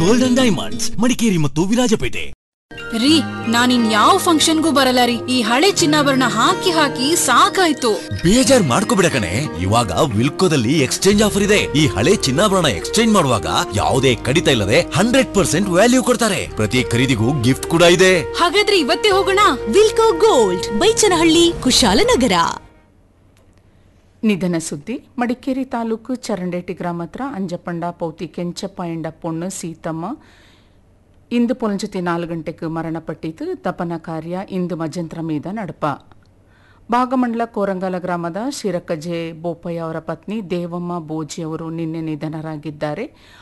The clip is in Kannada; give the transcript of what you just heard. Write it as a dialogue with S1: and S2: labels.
S1: ಗೋಲ್ಡನ್ ಡೈಮಂಡ್ಸ್ ಮಡಿಕೇರಿ ಮತ್ತು ವಿರಾಜಪೇಟೆ
S2: ರೀ ನಾನಿನ್ ಯಾವ ಫಂಕ್ಷನ್ಗೂ ಬರಲ್ಲ ರೀ ಈ ಹಳೆ ಚಿನ್ನಾಭರಣ ಹಾಕಿ ಹಾಕಿ ಸಾಕಾಯ್ತು
S1: ಬೇಜಾರ್ ಮಾಡ್ಕೋಬಿಡ ಕಣೆ ಇವಾಗ ವಿಲ್ಕೋದಲ್ಲಿ ಎಕ್ಸ್ಚೇಂಜ್ ಆಫರ್ ಇದೆ ಈ ಹಳೆ ಚಿನ್ನಾಭರಣ ಎಕ್ಸ್ಚೇಂಜ್ ಮಾಡುವಾಗ ಯಾವುದೇ ಕಡಿತ ಇಲ್ಲದೆ ಹಂಡ್ರೆಡ್ ಪರ್ಸೆಂಟ್ ವ್ಯಾಲ್ಯೂ ಕೊಡ್ತಾರೆ ಪ್ರತಿ ಖರೀದಿಗೂ ಗಿಫ್ಟ್ ಕೂಡ ಇದೆ
S2: ಹಾಗಾದ್ರೆ ಇವತ್ತೇ ಹೋಗೋಣ
S3: ವಿಲ್ಕೋ ಗೋಲ್ಡ್ ಬೈಚನಹಳ್ಳಿ ಕುಶಾಲನಗರ
S4: ನಿಧನ ಸುದ್ದಿ ಮಡಿಕೇರಿ ತಾಲೂಕು ಚರಂಡೇಟಿ ಗ್ರಾಮ ಹತ್ರ ಅಂಜಪಂಡ ಪೌತಿ ಕೆಂಚಪ್ಪ ಎಂಡ ಪೊಣ್ಣು ಸೀತಮ್ಮ ಇಂದು ಪೊಲಂಜತಿ ನಾಲ್ಕು ಗಂಟೆಗೆ ಮರಣಪಟ್ಟಿತು ದಪನ ಕಾರ್ಯ ಇಂದು ಮಜಂತ್ರ ಮೀದ ನಡಪ ಭಾಗಮಂಡಲ ಕೋರಂಗಾಲ ಗ್ರಾಮದ ಶಿರಕಜೆ ಬೋಪಯ್ಯ ಅವರ ಪತ್ನಿ ದೇವಮ್ಮ ಬೋಜಿ ಅವರು ನಿನ್ನೆ ನಿಧನರಾಗಿದ್ದಾರೆ